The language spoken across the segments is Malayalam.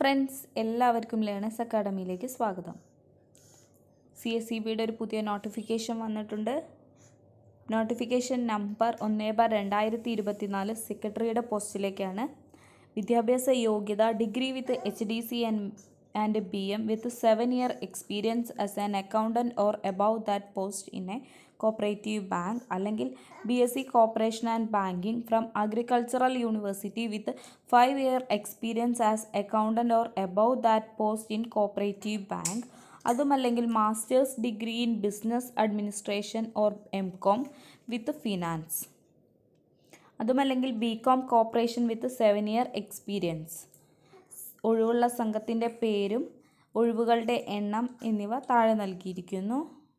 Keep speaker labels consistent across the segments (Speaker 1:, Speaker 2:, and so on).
Speaker 1: ഫ്രണ്ട്സ് എല്ലാവർക്കും ലേണേഴ്സ് അക്കാഡമിയിലേക്ക് സ്വാഗതം സി എസ് സി ബിയുടെ ഒരു പുതിയ നോട്ടിഫിക്കേഷൻ വന്നിട്ടുണ്ട് നോട്ടിഫിക്കേഷൻ നമ്പർ ഒന്ന് ബാർ രണ്ടായിരത്തി ഇരുപത്തിനാല് സെക്രട്ടറിയുടെ പോസ്റ്റിലേക്കാണ് വിദ്യാഭ്യാസ യോഗ്യത degree with H D C and and B M with seven year experience as an accountant or above that post in a cooperative bank അല്ലെങ്കിൽ B S C cooperation and banking from agricultural university with five year experience as accountant or above that post in cooperative bank അതുമല്ലെങ്കിൽ masters degree in business administration or M com with finance അതുമല്ലെങ്കിൽ B com cooperation with seven year experience ഒഴിവുള്ള സംഘത്തിൻ്റെ പേരും ഒഴിവുകളുടെ എണ്ണം എന്നിവ താഴെ നൽകിയിരിക്കുന്നു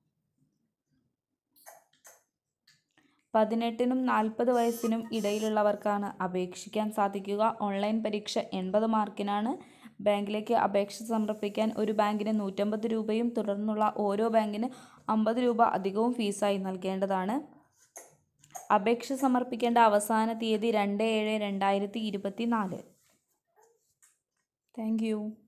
Speaker 1: പതിനെട്ടിനും നാൽപ്പത് വയസ്സിനും ഇടയിലുള്ളവർക്കാണ് അപേക്ഷിക്കാൻ സാധിക്കുക ഓൺലൈൻ പരീക്ഷ എൺപത് മാർക്കിനാണ് ബാങ്കിലേക്ക് അപേക്ഷ സമർപ്പിക്കാൻ ഒരു ബാങ്കിന് നൂറ്റമ്പത് രൂപയും തുടർന്നുള്ള ഓരോ ബാങ്കിന് അമ്പത് രൂപ അധികവും ഫീസായി നൽകേണ്ടതാണ് അപേക്ഷ സമർപ്പിക്കേണ്ട അവസാന തീയതി രണ്ട് ഏഴ് രണ്ടായിരത്തി ഇരുപത്തി നാല് താങ്ക് യു